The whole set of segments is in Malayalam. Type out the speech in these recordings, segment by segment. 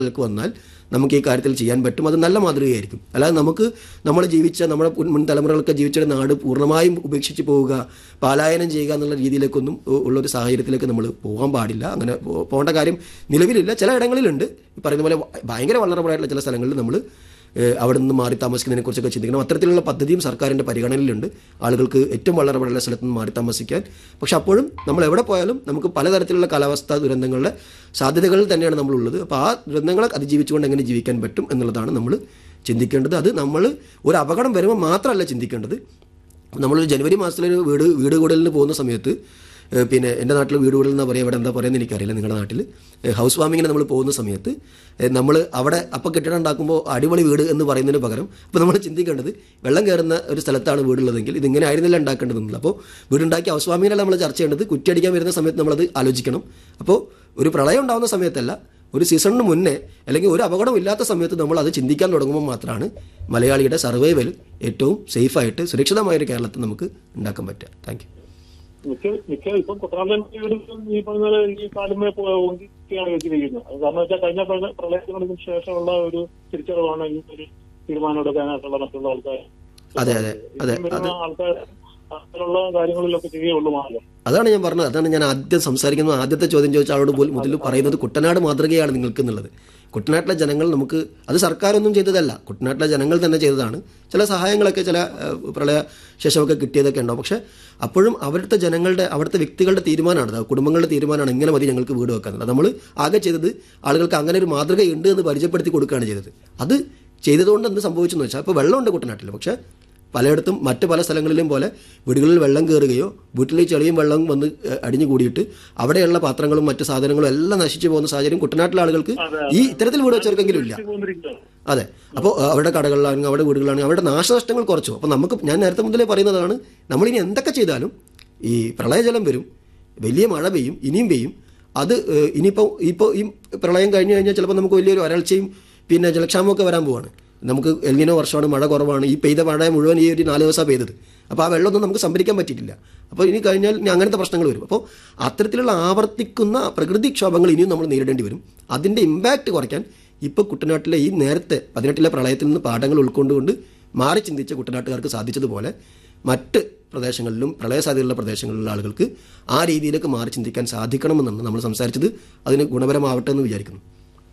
ലേക്ക് വന്നാൽ നമുക്ക് ഈ കാര്യത്തിൽ ചെയ്യാൻ പറ്റും അത് നല്ല മാതൃകയായിരിക്കും അല്ലാതെ നമുക്ക് നമ്മൾ ജീവിച്ച നമ്മുടെ മുൻ- മുൻ തലമുറകളൊക്കെ ജീവിച്ച നാട് പൂർണ്ണമായും ഉപേക്ഷിച്ച് പോവുക പലായനം ചെയ്യുക എന്നുള്ള രീതിയിലേക്കൊന്നും ഉ- ഉള്ളൊരു സാഹചര്യത്തിലേക്ക് നമ്മൾ പോകാൻ പാടില്ല അങ്ങനെ പോ- പോകേണ്ട കാര്യം നിലവിലില്ല ചില ഇടങ്ങളിലുണ്ട് ഈ പറയുന്ന പോലെ ഭയങ്കര വളർന്നപ്പോഴായിട്ടുള്ള ചില സ്ഥലങ്ങളിൽ നമ്മൾ ഏഹ് അവിടെ നിന്ന് മാറി താമസിക്കുന്നതിനെ കുറിച്ചൊക്കെ ചിന്തിക്കണം അത്തരത്തിലുള്ള പദ്ധതിയും സർക്കാരിൻ്റെ പരിഗണനയിലുണ്ട് ആളുകൾക്ക് ഏറ്റവും വളരെയുള്ള സ്ഥലത്ത് നിന്ന് മാറി താമസിക്കാൻ പക്ഷെ അപ്പോഴും നമ്മൾ എവിടെ പോയാലും നമുക്ക് പലതരത്തിലുള്ള കാലാവസ്ഥാ ദുരന്തങ്ങളുടെ സാധ്യതകളിൽ തന്നെയാണ് നമ്മളുള്ളത് അപ്പോൾ ആ ദുരന്തങ്ങളെ അതിജീവിച്ചുകൊണ്ട് എങ്ങനെ ജീവിക്കാൻ പറ്റും എന്നുള്ളതാണ് നമ്മൾ ചിന്തിക്കേണ്ടത് അത് നമ്മൾ ഒരു അപകടം വരുമ്പോൾ മാത്രമല്ല ചിന്തിക്കേണ്ടത് നമ്മൾ ജനുവരി മാസത്തിലൊരു വീട് വീട് കൂടലിന് പോകുന്ന സമയത്ത് ഏഹ് പിന്നെ എൻ്റെ നാട്ടിൽ വീട് കൂടൽ എന്നാ പറയുക ഇവിടെ എന്താ പറയുന്നത് എനിക്കറിയില്ല നിങ്ങളുടെ നാട്ടിൽ ഏഹ് ഹൗസ് വാമിങ്ങിന് നമ്മൾ പോകുന്ന സമയത്ത് നമ്മൾ അവിടെ അപ്പം കെട്ടിടം ഉണ്ടാക്കുമ്പോൾ അടിപൊളി വീട് എന്ന് പറയുന്നതിന് പകരം അപ്പോൾ നമ്മൾ ചിന്തിക്കേണ്ടത് വെള്ളം കയറുന്ന ഒരു സ്ഥലത്താണ് വീടുള്ളതെങ്കിൽ ഇതിങ്ങനെ ആയിരുന്നില്ല ഉണ്ടാക്കേണ്ടതെന്നില്ല അപ്പോൾ വീടുണ്ടാക്കി ഹൗസ് വാമിങ്ങിനല്ല നമ്മൾ ചർച്ച ചെയ്യേണ്ടത് കുറ്റിയടിക്കാൻ വരുന്ന സമയത്ത് നമ്മളത് ആലോചിക്കണം അപ്പോൾ ഒരു പ്രളയം ഉണ്ടാകുന്ന സമയത്തല്ല ഒരു സീസണിന് മുന്നേ അല്ലെങ്കിൽ ഒരു അപകടം ഇല്ലാത്ത സമയത്ത് നമ്മൾ അത് ചിന്തിക്കാൻ തുടങ്ങുമ്പോൾ മാത്രമാണ് മലയാളിയുടെ സർവൈവൽ ഏറ്റവും സേഫായിട്ട് സുരക്ഷിതമായ ഒരു കേരളത്തിൽ നമുക്ക് ഉണ്ടാക്കാൻ പറ്റുക താങ്ക് മിക്ക മിക്ക ഇപ്പം കുട്ടനാടൻ ഈ പറഞ്ഞ പോലെ ഈ കാലുമേ ഒങ്കിയാണ് വെച്ചിരിക്കുന്നത് അത് കാരണം വെച്ചാൽ കഴിഞ്ഞ പ്രള- പ്രളയങ്ങൾക്ക് ശേഷമുള്ള ഒരു തിരിച്ചറിവാണ് ഈ ഒരു തീരുമാനം എടുക്കാനായിട്ടുള്ള മറ്റുള്ള ആൾക്കാർ അതെ അതെ അതെ ഇപ്പം വരുന്ന ആൾക്കാർ അങ്ങനെയുള്ള കാര്യങ്ങളിലൊക്കെ ചെയ്യുള്ളൂ മാറും അതാണ് ഞാൻ പറഞ്ഞത് അതാണ് ഞാൻ ആദ്യം സംസാരിക്കുന്നത് ആദ്യത്തെ ചോദ്യം ചോദിച്ച ആളോട് പോലും മുതൽ പറയുന്നത് കുട്ടനാട് മാതൃകയാണ് നിങ്ങൾക്ക് എന്നുള്ളത് കുട്ടനാട്ടിലെ ജനങ്ങൾ നമുക്ക് അത് സർക്കാരൊന്നും ചെയ്തതല്ല കുട്ടനാട്ടിലെ ജനങ്ങൾ തന്നെ ചെയ്തതാണ് ചില സഹായങ്ങളൊക്കെ ചില ഏഹ്, പ്രളയ ശേഷമൊക്കെ കിട്ടിയതൊക്കെ ഉണ്ടാവും പക്ഷേ അപ്പോഴും അവിടുത്തെ ജനങ്ങളുടെ അവിടുത്തെ വ്യക്തികളുടെ തീരുമാനമാണ് അത് കുടുംബങ്ങളുടെ തീരുമാനമാണ് ഇങ്ങനെ മതി ഞങ്ങൾക്ക് വീട് വെക്കാന്നുള്ളത് നമ്മൾ ആകെ ചെയ്തത് ആളുകൾക്ക് അങ്ങനെ ഒരു മാതൃകയുണ്ട് എന്ന് പരിചയപ്പെടുത്തി കൊടുക്കുകയാണ് ചെയ്തത് അത് ചെയ്തതുകൊണ്ട് എന്ത് സംഭവിച്ചെന്ന് വെച്ചാൽ ഇപ്പോൾ വെള്ളമുണ്ട് കുട്ടനാട്ടിൽ പക്ഷേ പലയിടത്തും മറ്റ് പല സ്ഥലങ്ങളിലും പോലെ വീടുകളിൽ വെള്ളം കയറുകയോ വീട്ടിൽ ചെളിയും വെള്ളം വന്ന് ഏഹ്, അടിഞ്ഞു കൂടിയിട്ട് അവിടെയുള്ള പാത്രങ്ങളും മറ്റ് സാധനങ്ങളും എല്ലാം നശിച്ചു പോകുന്ന സാഹചര്യം കുട്ടനാട്ടിലെ ആളുകൾക്ക് ഈ ഇത്തരത്തിൽ വീട് വെച്ചവർക്കെങ്കിലും ഇല്ല പോന്നിരിക്കുകയാണ് അതെ അപ്പോൾ അവരുടെ കടകളിലാണെങ്കിൽ അവരുടെ വീടുകളാണെങ്കിൽ അവരുടെ നാശനഷ്ടങ്ങൾ കുറച്ചു അപ്പോൾ നമുക്ക് ഞാൻ നേരത്തെ മുതലേ പറയുന്നതാണ് നമ്മളിനി എന്തൊക്കെ ചെയ്താലും ഈ പ്രളയജലം വരും വലിയ മഴ പെയ്യും ഇനിയും പെയ്യും അത് ഏഹ്, ഇനിയിപ്പോൾ ഇപ്പോൾ ഈ പ്രളയം കഴിഞ്ഞു കഴിഞ്ഞാൽ ചിലപ്പോൾ നമുക്ക് വലിയൊരു വരൾച്ചയും പിന്നെ ജലക്ഷാമമൊക്കെ വരാൻ പോവാണ് നമുക്ക് എൽനിനോ വർഷമാണ് മഴ കുറവാണ് ഈ പെയ്ത മഴ മുഴുവൻ ഈ ഒരു നാല് ദിവസമാണ് പെയ്തത് അപ്പോൾ ആ വെള്ളമൊന്നും നമുക്ക് സംഭരിക്കാൻ പറ്റിയിട്ടില്ല അപ്പോൾ ഇനി കഴിഞ്ഞാൽ ഇനി അങ്ങനത്തെ പ്രശ്നങ്ങൾ വരും അപ്പോൾ അത്തരത്തിലുള്ള ആവർത്തിക്കുന്ന പ്രകൃതിക്ഷോഭങ്ങൾ ഇനിയും നമ്മൾ നേരിടേണ്ടി വരും അതിൻ്റെ ഇമ്പാക്റ്റ് കുറയ്ക്കാൻ ഇപ്പോൾ കുട്ടനാട്ടിലെ ഈ നേരത്തെ പതിനെട്ടിലെ പ്രളയത്തിൽ നിന്ന് പാഠങ്ങൾ ഉൾക്കൊണ്ടുകൊണ്ട് മാറി ചിന്തിച്ച കുട്ടനാട്ടുകാർക്ക് സാധിച്ചതുപോലെ മറ്റ് പ്രദേശങ്ങളിലും പ്രളയ സാധ്യതയുള്ള പ്രദേശങ്ങളിലുള്ള ആളുകൾക്ക് ആ രീതിയിലേക്ക് മാറി ചിന്തിക്കാൻ സാധിക്കണമെന്നാണ് നമ്മൾ സംസാരിച്ചത് അതിന് ഗുണപരമാവട്ടെ എന്ന് വിചാരിക്കുന്നു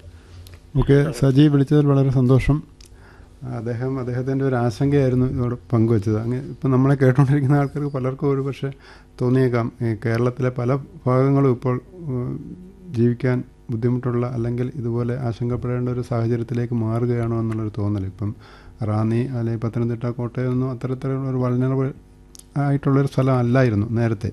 ഓക്കെ സജി വിളിച്ചതിൽ വളരെ സന്തോഷം അദ്ദേഹം അദ്ദേഹത്തിൻ്റെ ഒരു ആശങ്കയായിരുന്നു ഇതോട് പങ്കുവച്ചത് അങ്ങനെ ഇപ്പം നമ്മളെ കേട്ടുകൊണ്ടിരിക്കുന്ന ആൾക്കാർക്ക് പലർക്കും ഒരു പക്ഷേ തോന്നിയേക്കാം ഈ കേരളത്തിലെ പല ഭാഗങ്ങളും ഇപ്പോൾ ഉം, ജീവിക്കാൻ ബുദ്ധിമുട്ടുള്ള അല്ലെങ്കിൽ ഇതുപോലെ ആശങ്കപ്പെടേണ്ട ഒരു സാഹചര്യത്തിലേക്ക് മാറുകയാണോ എന്നുള്ളൊരു തോന്നൽ ഇപ്പം റാന്നി അല്ലെങ്കിൽ പത്തനംതിട്ട കോട്ടയമൊന്നും അത്തരത്തിലുള്ള ഒരു വൾനറബിൾ ആയിട്ടുള്ളൊരു സ്ഥലം അല്ലായിരുന്നു നേരത്തെ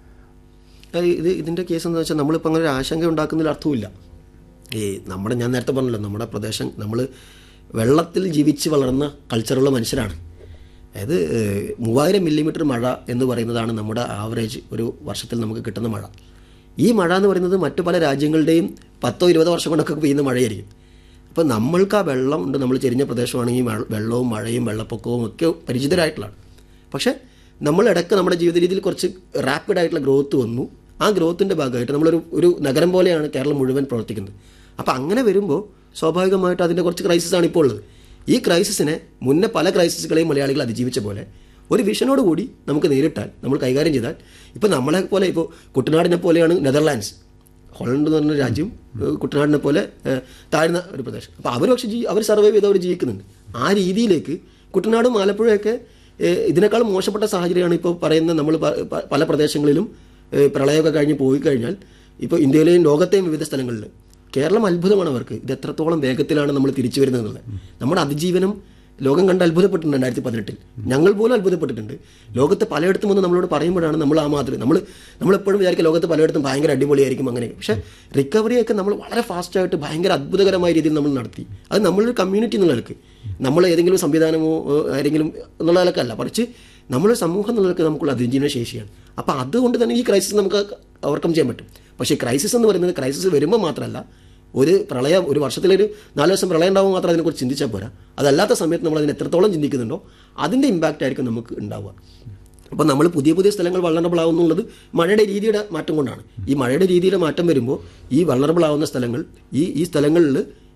അത് ഇത് ഇതിൻ്റെ കേസ് എന്താ വെച്ചാൽ നമ്മളിപ്പോൾ അങ്ങനെ ഒരു ആശങ്ക ഉണ്ടാക്കുന്നതിൽ അർത്ഥമില്ല ഈ നമ്മുടെ ഞാൻ നേരത്തെ പറഞ്ഞല്ലോ നമ്മുടെ പ്രദേശം നമ്മൾ വെള്ളത്തിൽ ജീവിച്ച് വളർന്ന കൾച്ചറുള്ള മനുഷ്യരാണ് അതായത് ഏഹ്, മൂവായിരം മില്ലിമീറ്റർ മഴ എന്ന് പറയുന്നതാണ് നമ്മുടെ ആവറേജ് ഒരു വർഷത്തിൽ നമുക്ക് കിട്ടുന്ന മഴ ഈ മഴ എന്ന് പറയുന്നത് മറ്റു പല രാജ്യങ്ങളുടെയും പത്തോ ഇരുപതോ വർഷം കൊണ്ടൊക്കെ പെയ്യുന്ന മഴയായിരിക്കും അപ്പോൾ നമ്മൾക്ക് ആ വെള്ളം ഉണ്ട് നമ്മൾ ചെരിഞ്ഞ പ്രദേശമാണെങ്കിൽ മഴ- വെള്ളവും മഴയും വെള്ളപ്പൊക്കവും ഒക്കെ പരിചിതരായിട്ടുള്ളതാണ് പക്ഷേ നമ്മൾ ഇടയ്ക്ക് നമ്മുടെ ജീവിത രീതിയിൽ കുറച്ച് റാപ്പിഡ് ആയിട്ടുള്ള ഗ്രോത്ത് വന്നു ആ ഗ്രോത്തിൻ്റെ ഭാഗമായിട്ട് നമ്മളൊരു ഒരു നഗരം പോലെയാണ് കേരളം മുഴുവൻ പ്രവർത്തിക്കുന്നത് അപ്പോൾ അങ്ങനെ വരുമ്പോൾ സ്വാഭാവികമായിട്ട് അതിൻ്റെ കുറച്ച് ക്രൈസിസ് ആണ് ഇപ്പോൾ ഉള്ളത് ഈ ക്രൈസിസിനെ മുന്നേ പല ക്രൈസിസുകളെയും മലയാളികൾ അതിജീവിച്ച പോലെ ഒരു വിഷനോട് കൂടി നമുക്ക് നേരിട്ടാൽ നമ്മൾ കൈകാര്യം ചെയ്താൽ ഇപ്പോൾ നമ്മളെ പോലെ ഇപ്പോൾ കുട്ടനാടിനെ പോലെയാണ് നെതർലാൻഡ്സ് ഹോളണ്ട് എന്ന് പറഞ്ഞ രാജ്യം ഏഹ് കുട്ടനാടിനെ പോലെ ഏഹ് താഴ്ന്ന ഒരു പ്രദേശം അപ്പോൾ അവർ പക്ഷേ ജീ അവർ സർവൈവ് ചെയ്ത് അവർ ജീവിക്കുന്നുണ്ട് ആ രീതിയിലേക്ക് കുട്ടനാടും ആലപ്പുഴയൊക്കെ ഏഹ് ഇതിനേക്കാൾ മോശപ്പെട്ട സാഹചര്യമാണ് ഇപ്പോൾ പറയുന്ന നമ്മൾ പ- പ- പല പ്രദേശങ്ങളിലും ഏഹ് പ്രളയമൊക്കെ കഴിഞ്ഞ് പോയി കഴിഞ്ഞാൽ ഇപ്പോൾ ഇന്ത്യയിലെയും ലോകത്തെയും വിവിധ സ്ഥലങ്ങളിൽ കേരളം അത്ഭുതമാണ് അവർക്ക് ഇത് എത്രത്തോളം വേഗത്തിലാണ് നമ്മൾ തിരിച്ചു വരുന്നത് എന്നുള്ളത് നമ്മുടെ അതിജീവനം ലോകം കണ്ട് അത്ഭുതപ്പെട്ടിട്ടുണ്ട് രണ്ടായിരത്തി പതിനെട്ടിൽ ഞങ്ങൾ പോലും അത്ഭുതപ്പെട്ടിട്ടുണ്ട് ലോകത്ത് പലയിടത്തും വന്ന് നമ്മളോട് പറയുമ്പോഴാണ് നമ്മൾ ആ മാതൃക നമ്മൾ നമ്മളെപ്പോഴും വിചാരിക്കും ലോകത്ത് പലയിടത്തും ഭയങ്കര അടിപൊളിയായിരിക്കും അങ്ങനെ പക്ഷേ റിക്കവറിയൊക്കെ നമ്മൾ വളരെ ഫാസ്റ്റായിട്ട് ഭയങ്കര അത്ഭുതകരമായ രീതിയിൽ നമ്മൾ നടത്തി അത് നമ്മളൊരു കമ്മ്യൂണിറ്റി എന്നുള്ള നിലക്ക് നമ്മൾ ഏതെങ്കിലും സംവിധാനമോ ഏഹ്, ആരെങ്കിലും എന്നുള്ള നിലക്കല്ല മറിച്ച് നമ്മൾ സമൂഹം എന്നുള്ള നിലക്ക് നമുക്കുള്ള അതിജീവന ശേഷിയാണ് അപ്പോൾ അതുകൊണ്ട് തന്നെ ഈ ക്രൈസിസ് നമുക്ക് ഓവർകം ചെയ്യാൻ പറ്റും പക്ഷേ ക്രൈസിസ് എന്ന് പറയുന്നത് ക്രൈസിസ് വരുമ്പോൾ മാത്രമല്ല ഒരു പ്രളയം ഒരു വർഷത്തിലൊരു നാല് ദിവസം പ്രളയം ഉണ്ടാവുമ്പോൾ മാത്രം അതിനെക്കുറിച്ച് ചിന്തിച്ചാൽ പോരാ അതല്ലാത്ത സമയത്ത് നമ്മൾ അതിന് എത്രത്തോളം ചിന്തിക്കുന്നുണ്ടോ അതിൻ്റെ ഇമ്പാക്റ്റ് ആയിരിക്കും നമുക്ക് ഉണ്ടാവുക അപ്പോൾ നമ്മൾ പുതിയ പുതിയ സ്ഥലങ്ങൾ വള്ളറബിൾ ആവുന്നുള്ളത് മഴയുടെ രീതിയുടെ മാറ്റം കൊണ്ടാണ് ഈ മഴയുടെ രീതിയുടെ മാറ്റം വരുമ്പോൾ ഈ വള്ളറബിൾ ആവുന്ന സ്ഥലങ്ങൾ ഈ ഈ സ്ഥലങ്ങളിൽ